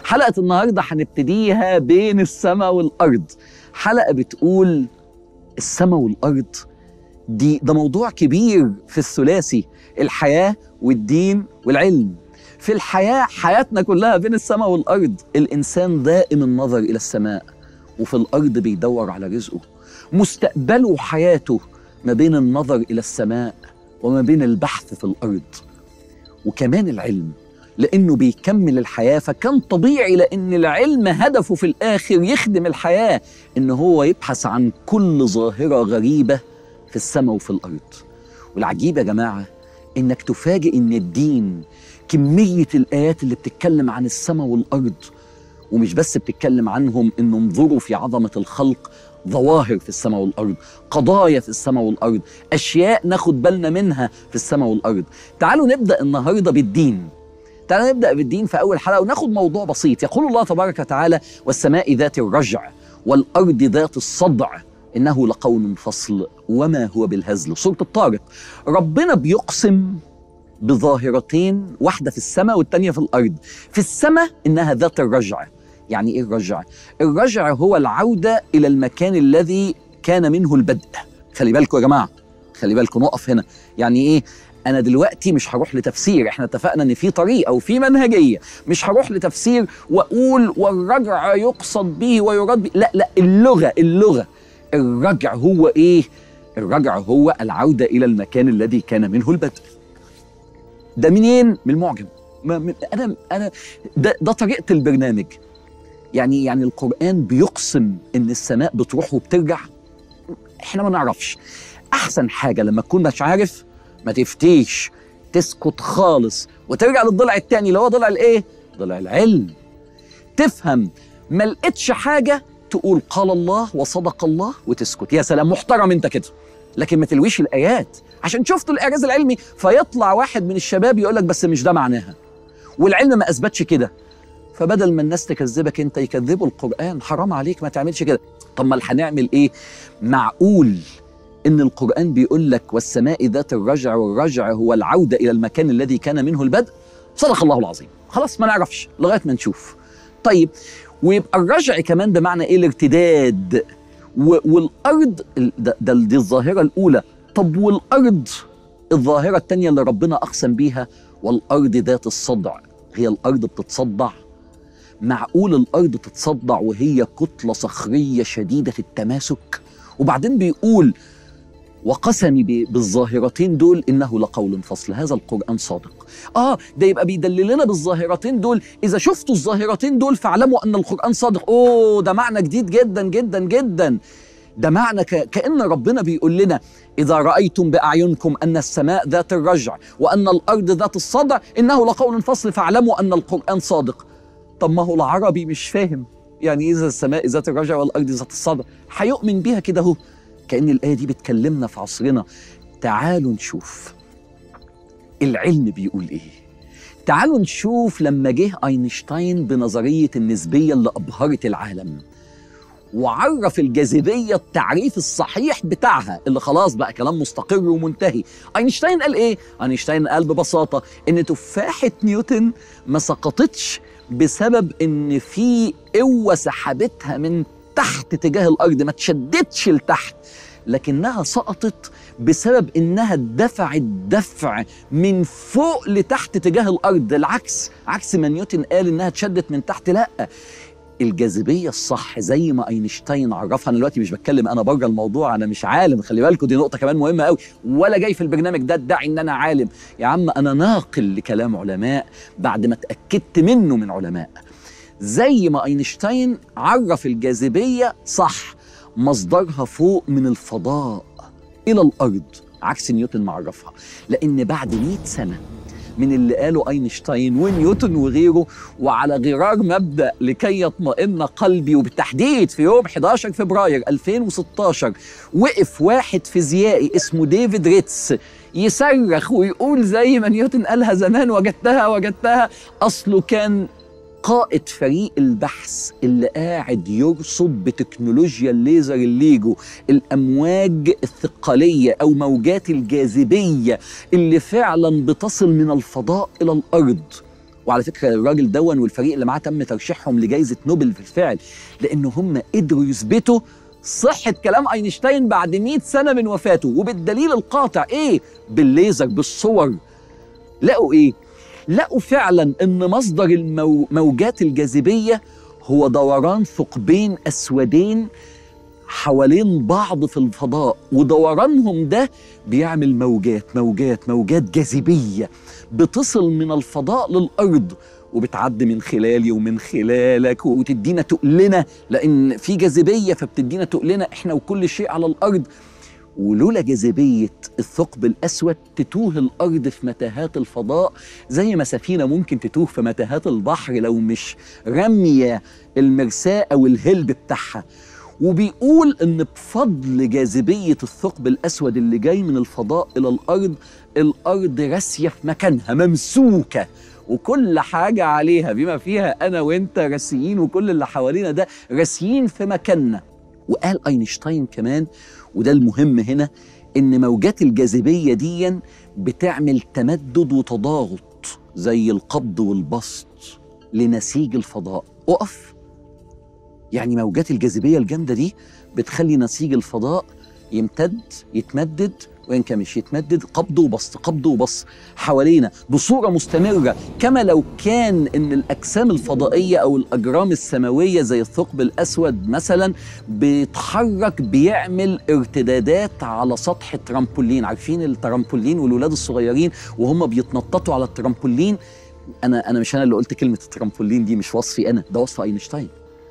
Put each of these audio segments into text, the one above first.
حلقة النهاردة هنبتديها بين السماء والأرض حلقة بتقول السماء والأرض دي ده موضوع كبير في الثلاثي الحياة والدين والعلم في الحياة حياتنا كلها بين السماء والأرض الإنسان دائم النظر إلى السماء وفي الأرض بيدور على رزقه مستقبله وحياته ما بين النظر إلى السماء وما بين البحث في الأرض وكمان العلم لأنه بيكمل الحياة فكان طبيعي لأن العلم هدفه في الآخر يخدم الحياة إن هو يبحث عن كل ظاهرة غريبة في السماء وفي الأرض والعجيب يا جماعة إنك تفاجئ إن الدين كمية الآيات اللي بتتكلم عن السماء والأرض ومش بس بتتكلم عنهم إنه انظروا في عظمة الخلق ظواهر في السماء والأرض قضايا في السماء والأرض أشياء ناخد بالنا منها في السماء والأرض تعالوا نبدأ النهاردة بالدين تعالوا نبدأ بالدين في أول حلقة وناخد موضوع بسيط يقول الله تبارك وتعالى والسماء ذات الرجع والأرض ذات الصدع إنه لقول فصل وما هو بالهزل سورة الطارق ربنا بيقسم بظاهرتين واحدة في السماء والتانية في الأرض في السماء إنها ذات الرجع يعني إيه الرجع؟ الرجع هو العودة إلى المكان الذي كان منه البدء خلي بالكم يا جماعة خلي بالكم نقف هنا يعني إيه؟ أنا دلوقتي مش هروح لتفسير إحنا اتفقنا إن في طريقة وفي منهجية مش هروح لتفسير وأقول والرجع يقصد به ويراد به لا لا اللغة اللغة الرجع هو إيه؟ الرجع هو العودة إلى المكان الذي كان منه البدء ده منين؟ من المعجم ما من انا انا ده, ده طريقه البرنامج يعني يعني القران بيقسم ان السماء بتروح وبترجع احنا ما نعرفش احسن حاجه لما تكون مش عارف ما تفتيش تسكت خالص وترجع للضلع الثاني اللي هو ضلع الايه ضلع العلم تفهم ما لقيتش حاجه تقول قال الله وصدق الله وتسكت يا سلام محترم انت كده لكن ما تلويش الايات عشان شفت الاعجاز العلمي فيطلع واحد من الشباب يقول لك بس مش ده معناها والعلم ما اثبتش كده فبدل ما الناس تكذبك انت يكذبوا القران حرام عليك ما تعملش كده طب ما هنعمل ايه معقول ان القران بيقول لك والسماء ذات الرجع والرجع هو العوده الى المكان الذي كان منه البدء صدق الله العظيم خلاص ما نعرفش لغايه ما نشوف طيب ويبقى الرجع كمان بمعنى ايه الارتداد و- والارض ال- ده, ده دي الظاهره الاولى طب والارض الظاهره الثانيه اللي ربنا اقسم بيها والارض ذات الصدع هي الارض بتتصدع معقول الارض تتصدع وهي كتله صخريه شديده التماسك وبعدين بيقول وقسمي ب- بالظاهرتين دول انه لقول فصل هذا القران صادق اه ده يبقى بيدللنا بالظاهرتين دول اذا شفتوا الظاهرتين دول فاعلموا ان القران صادق اوه ده معنى جديد جدا جدا جدا ده معنى ك... كأن ربنا بيقول لنا إذا رأيتم بأعينكم أن السماء ذات الرجع وأن الأرض ذات الصدع إنه لقول فصل فاعلموا أن القرآن صادق طب ما هو العربي مش فاهم يعني إذا السماء ذات الرجع والأرض ذات الصدع هيؤمن بيها كده أهو كأن الآية دي بتكلمنا في عصرنا تعالوا نشوف العلم بيقول إيه تعالوا نشوف لما جه أينشتاين بنظرية النسبية اللي أبهرت العالم وعرف الجاذبية التعريف الصحيح بتاعها اللي خلاص بقى كلام مستقر ومنتهي أينشتاين قال إيه؟ أينشتاين قال ببساطة إن تفاحة نيوتن ما سقطتش بسبب إن في قوة سحبتها من تحت تجاه الأرض ما تشدتش لتحت لكنها سقطت بسبب إنها دفعت دفع من فوق لتحت تجاه الأرض العكس عكس ما نيوتن قال إنها اتشدت من تحت لأ الجاذبيه الصح زي ما اينشتاين عرفها انا دلوقتي مش بتكلم انا بره الموضوع انا مش عالم خلي بالكم دي نقطه كمان مهمه قوي ولا جاي في البرنامج ده ادعي ان انا عالم يا عم انا ناقل لكلام علماء بعد ما اتاكدت منه من علماء زي ما اينشتاين عرف الجاذبيه صح مصدرها فوق من الفضاء الى الارض عكس نيوتن ما عرفها لان بعد 100 سنه من اللي قاله اينشتاين ونيوتن وغيره وعلى غرار مبدا لكي يطمئن قلبي وبالتحديد في يوم 11 فبراير 2016 وقف واحد فيزيائي اسمه ديفيد ريتس يصرخ ويقول زي ما نيوتن قالها زمان وجدتها وجدتها اصله كان قائد فريق البحث اللي قاعد يرصد بتكنولوجيا الليزر الليجو الامواج الثقليه او موجات الجاذبيه اللي فعلا بتصل من الفضاء الى الارض وعلى فكره الراجل دون والفريق اللي معاه تم ترشيحهم لجائزه نوبل بالفعل لان هم قدروا يثبتوا صحة كلام أينشتاين بعد 100 سنة من وفاته وبالدليل القاطع إيه؟ بالليزر بالصور لقوا إيه؟ لقوا فعلا إن مصدر المو... موجات الجاذبية هو دوران ثقبين أسودين حوالين بعض في الفضاء ودورانهم ده بيعمل موجات موجات موجات جاذبية بتصل من الفضاء للأرض وبتعدي من خلالي ومن خلالك وتدينا تقلنا لأن في جاذبية فبتدينا تقلنا إحنا وكل شيء على الأرض ولولا جاذبية الثقب الأسود تتوه الأرض في متاهات الفضاء زي ما سفينة ممكن تتوه في متاهات البحر لو مش رمية المرساة أو الهلب بتاعها وبيقول ان بفضل جاذبيه الثقب الاسود اللي جاي من الفضاء الى الارض الارض راسيه في مكانها ممسوكه وكل حاجه عليها بما فيها انا وانت راسيين وكل اللي حوالينا ده راسيين في مكاننا وقال اينشتاين كمان وده المهم هنا ان موجات الجاذبيه دي بتعمل تمدد وتضاغط زي القبض والبسط لنسيج الفضاء اقف يعني موجات الجاذبيه الجامده دي بتخلي نسيج الفضاء يمتد يتمدد وينكمش يتمدد قبض وبسط قبض وبسط حوالينا بصوره مستمره كما لو كان ان الاجسام الفضائيه او الاجرام السماويه زي الثقب الاسود مثلا بيتحرك بيعمل ارتدادات على سطح الترامبولين عارفين الترامبولين والولاد الصغيرين وهم بيتنططوا على الترامبولين انا انا مش انا اللي قلت كلمه الترامبولين دي مش وصفي انا ده وصف اينشتاين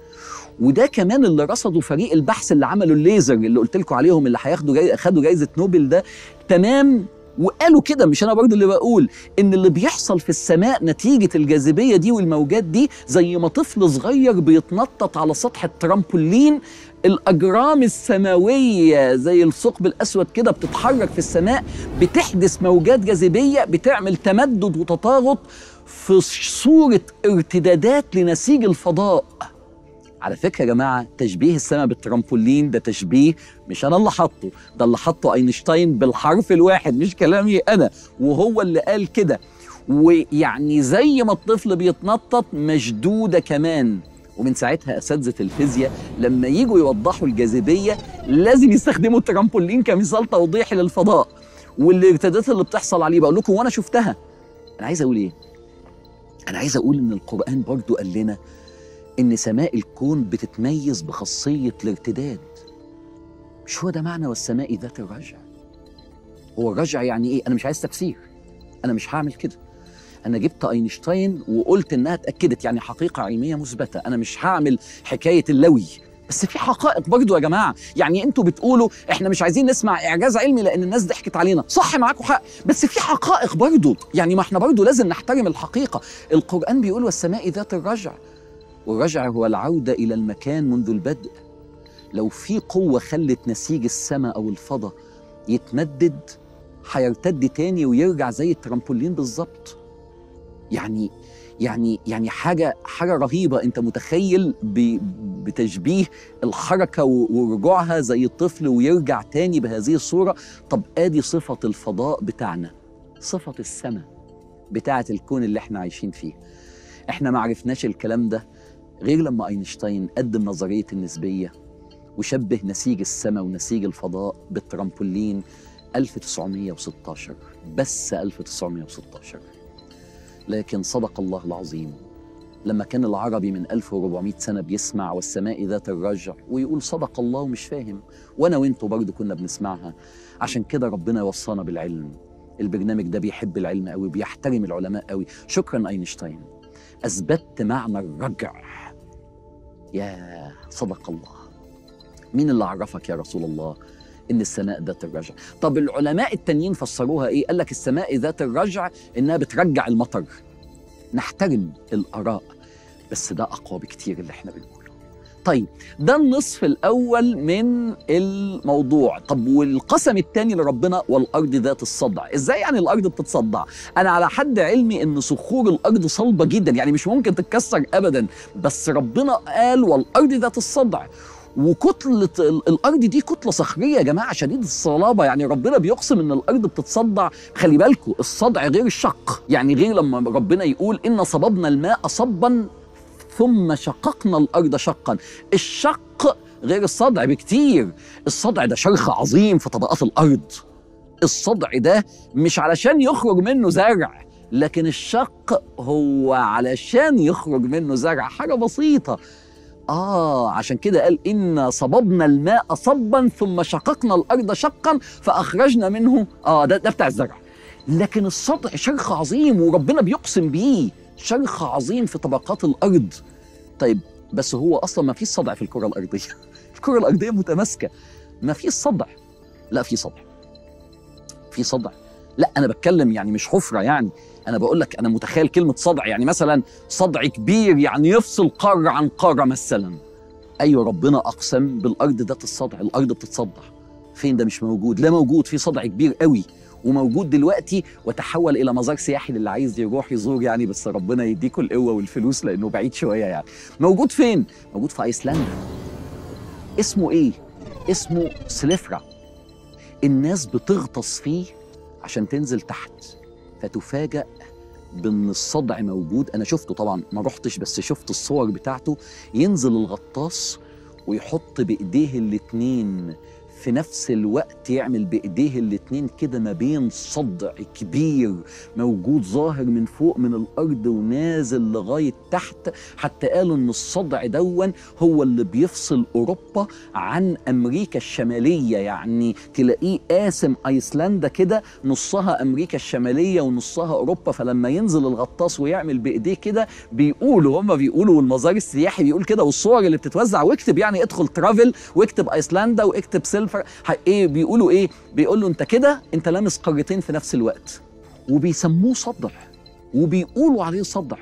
وده كمان اللي رصده فريق البحث اللي عملوا الليزر اللي قلت لكم عليهم اللي هياخدوا جاي خدوا جائزه نوبل ده تمام وقالوا كده مش انا برضو اللي بقول ان اللي بيحصل في السماء نتيجه الجاذبيه دي والموجات دي زي ما طفل صغير بيتنطط على سطح الترامبولين الاجرام السماويه زي الثقب الاسود كده بتتحرك في السماء بتحدث موجات جاذبيه بتعمل تمدد وتطاغط في صوره ارتدادات لنسيج الفضاء على فكره يا جماعه تشبيه السماء بالترامبولين ده تشبيه مش انا اللي حاطه ده اللي حطه اينشتاين بالحرف الواحد مش كلامي انا وهو اللي قال كده ويعني زي ما الطفل بيتنطط مشدوده كمان ومن ساعتها اساتذه الفيزياء لما يجوا يوضحوا الجاذبيه لازم يستخدموا الترامبولين كمثال توضيحي للفضاء والارتدادات اللي بتحصل عليه بقول لكم وانا شفتها انا عايز اقول ايه انا عايز اقول ان القران برضو قال لنا ان سماء الكون بتتميز بخاصيه الارتداد مش هو ده معنى والسماء ذات الرجع هو الرجع يعني ايه انا مش عايز تفسير انا مش هعمل كده انا جبت اينشتاين وقلت انها اتاكدت يعني حقيقه علميه مثبته انا مش هعمل حكايه اللوي بس في حقائق برضو يا جماعه يعني انتوا بتقولوا احنا مش عايزين نسمع اعجاز علمي لان الناس ضحكت علينا صح معاكم حق بس في حقائق برضو يعني ما احنا برضو لازم نحترم الحقيقه القران بيقول والسماء ذات الرجع والرجع هو العودة إلى المكان منذ البدء لو في قوة خلت نسيج السماء أو الفضاء يتمدد هيرتد تاني ويرجع زي الترامبولين بالظبط يعني يعني يعني حاجة حاجة رهيبة أنت متخيل بتشبيه الحركة ورجوعها زي الطفل ويرجع تاني بهذه الصورة طب آدي صفة الفضاء بتاعنا صفة السماء بتاعة الكون اللي احنا عايشين فيه احنا ما عرفناش الكلام ده غير لما اينشتاين قدم نظريه النسبيه وشبه نسيج السماء ونسيج الفضاء بالترامبولين 1916 بس 1916 لكن صدق الله العظيم لما كان العربي من 1400 سنة بيسمع والسماء ذات الرجع ويقول صدق الله ومش فاهم وأنا وإنتوا برضه كنا بنسمعها عشان كده ربنا وصانا بالعلم البرنامج ده بيحب العلم قوي بيحترم العلماء قوي شكرا أينشتاين أثبتت معنى الرجع يا صدق الله مين اللي عرفك يا رسول الله ان السماء ذات الرجع طب العلماء التانيين فسروها ايه قال لك السماء ذات الرجع انها بترجع المطر نحترم الاراء بس ده اقوى بكتير اللي احنا بنقوله طيب ده النصف الاول من الموضوع طب والقسم الثاني لربنا والارض ذات الصدع ازاي يعني الارض بتتصدع انا على حد علمي ان صخور الارض صلبه جدا يعني مش ممكن تتكسر ابدا بس ربنا قال والارض ذات الصدع وكتله ال- الارض دي كتله صخريه يا جماعه شديده الصلابه يعني ربنا بيقسم ان الارض بتتصدع خلي بالكم الصدع غير الشق يعني غير لما ربنا يقول ان صببنا الماء صبا ثم شققنا الارض شقا الشق غير الصدع بكتير الصدع ده شرخ عظيم في طبقات الارض الصدع ده مش علشان يخرج منه زرع لكن الشق هو علشان يخرج منه زرع حاجه بسيطه آه عشان كده قال إن صببنا الماء صبا ثم شققنا الأرض شقا فأخرجنا منه آه ده, ده بتاع الزرع لكن الصدع شرخ عظيم وربنا بيقسم بيه شرخ عظيم في طبقات الأرض طيب بس هو أصلا ما فيش صدع في الكرة الأرضية الكرة الأرضية متماسكة ما فيش صدع لا في صدع في صدع لا أنا بتكلم يعني مش حفرة يعني أنا بقول لك أنا متخيل كلمة صدع يعني مثلا صدع كبير يعني يفصل قارة عن قارة مثلا أيوة ربنا أقسم بالأرض ذات الصدع الأرض بتتصدع فين ده مش موجود لا موجود في صدع كبير قوي وموجود دلوقتي وتحول الى مزار سياحي للي عايز يروح يزور يعني بس ربنا يديكوا القوه والفلوس لانه بعيد شويه يعني موجود فين موجود في ايسلندا اسمه ايه اسمه سليفرا الناس بتغطس فيه عشان تنزل تحت فتفاجأ بان الصدع موجود انا شفته طبعا ما رحتش بس شفت الصور بتاعته ينزل الغطاس ويحط بايديه الاتنين في نفس الوقت يعمل بايديه الاتنين كده ما بين صدع كبير موجود ظاهر من فوق من الارض ونازل لغايه تحت حتى قالوا ان الصدع دون هو اللي بيفصل اوروبا عن امريكا الشماليه يعني تلاقيه قاسم ايسلندا كده نصها امريكا الشماليه ونصها اوروبا فلما ينزل الغطاس ويعمل بايديه كده بيقولوا هم بيقولوا والمزار السياحي بيقول كده والصور اللي بتتوزع واكتب يعني ادخل ترافل واكتب ايسلندا واكتب سيلفر ح- ايه بيقولوا ايه بيقولوا انت كده انت لامس قارتين في نفس الوقت وبيسموه صدع وبيقولوا عليه صدع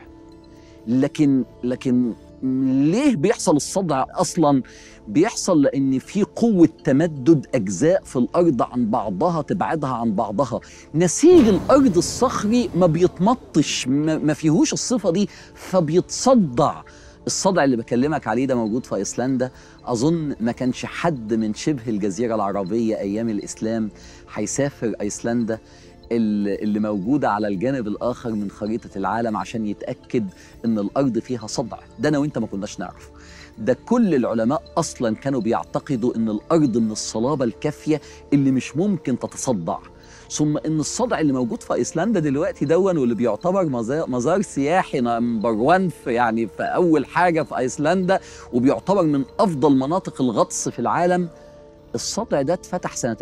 لكن لكن ليه بيحصل الصدع اصلا بيحصل لان في قوه تمدد اجزاء في الارض عن بعضها تبعدها عن بعضها نسيج الارض الصخري ما بيتمطش ما ما فيهوش الصفه دي فبيتصدع الصدع اللي بكلمك عليه ده موجود في ايسلندا اظن ما كانش حد من شبه الجزيره العربيه ايام الاسلام هيسافر ايسلندا اللي اللي موجوده على الجانب الاخر من خريطه العالم عشان يتاكد ان الارض فيها صدع ده انا وانت ما كناش نعرف ده كل العلماء اصلا كانوا بيعتقدوا ان الارض من الصلابه الكافيه اللي مش ممكن تتصدع ثم ان الصدع اللي موجود في ايسلندا دلوقتي دون واللي بيعتبر مزار, مزار سياحي نمبر 1 في يعني في اول حاجه في ايسلندا وبيعتبر من افضل مناطق الغطس في العالم الصدع ده اتفتح سنه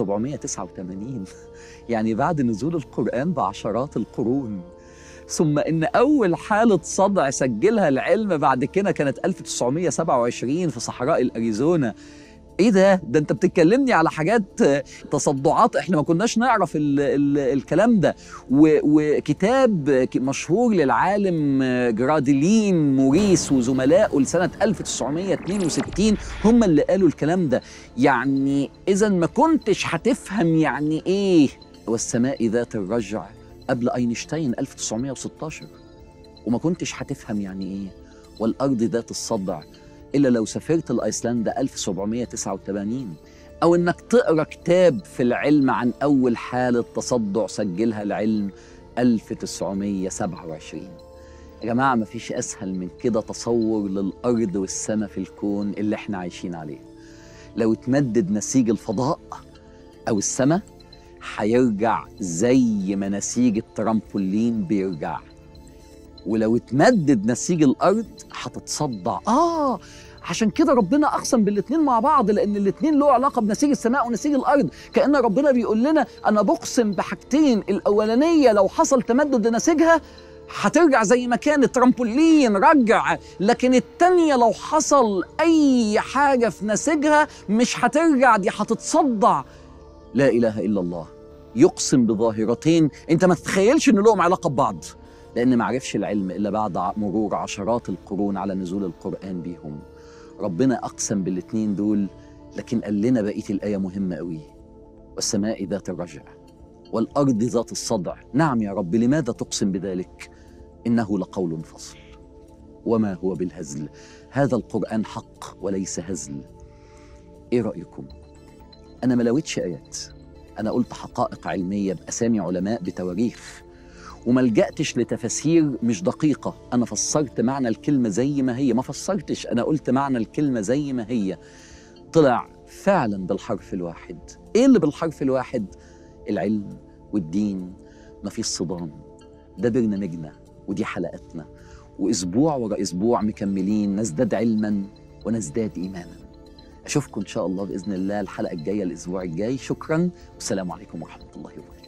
1789 يعني بعد نزول القران بعشرات القرون ثم ان اول حاله صدع سجلها العلم بعد كده كانت 1927 في صحراء الاريزونا ايه ده ده انت بتتكلمني على حاجات آه، تصدعات احنا ما كناش نعرف ال ال الكلام ده و- وكتاب ك- مشهور للعالم آه، جراديلين موريس وزملائه لسنه 1962 هم اللي قالوا الكلام ده يعني اذا ما كنتش هتفهم يعني ايه والسماء ذات الرجع قبل اينشتاين 1916 وما كنتش هتفهم يعني ايه والارض ذات الصدع الا لو سافرت لايسلندا 1789 او انك تقرا كتاب في العلم عن اول حاله تصدع سجلها العلم 1927 يا جماعه ما فيش اسهل من كده تصور للارض والسماء في الكون اللي احنا عايشين عليه لو اتمدد نسيج الفضاء او السماء هيرجع زي ما نسيج الترامبولين بيرجع ولو اتمدد نسيج الارض هتتصدع اه عشان كده ربنا اقسم بالاتنين مع بعض لان الاتنين له علاقه بنسيج السماء ونسيج الارض كان ربنا بيقول لنا انا بقسم بحاجتين الاولانيه لو حصل تمدد لنسيجها هترجع زي ما كانت ترامبولين رجع لكن التانية لو حصل أي حاجة في نسيجها مش هترجع دي هتتصدع لا إله إلا الله يقسم بظاهرتين أنت ما تتخيلش إن لهم علاقة ببعض لأن ما عرفش العلم إلا بعد ع- مرور عشرات القرون على نزول القرآن بيهم ربنا أقسم بالاتنين دول لكن قال لنا بقية الآية مهمة قوي والسماء ذات الرجع والأرض ذات الصدع نعم يا رب لماذا تقسم بذلك إنه لقول فصل وما هو بالهزل هذا القرآن حق وليس هزل ايه رايكم انا ما لويتش ايات انا قلت حقائق علميه باسامي علماء بتواريخ وما لجأتش لتفاسير مش دقيقة أنا فسرت معنى الكلمة زي ما هي ما فسرتش أنا قلت معنى الكلمة زي ما هي طلع فعلا بالحرف الواحد إيه اللي بالحرف الواحد العلم والدين ما فيش صدام ده برنامجنا ودي حلقاتنا واسبوع ورا اسبوع مكملين نزداد علما ونزداد ايمانا اشوفكم ان شاء الله باذن الله الحلقه الجايه الاسبوع الجاي شكرا والسلام عليكم ورحمه الله وبركاته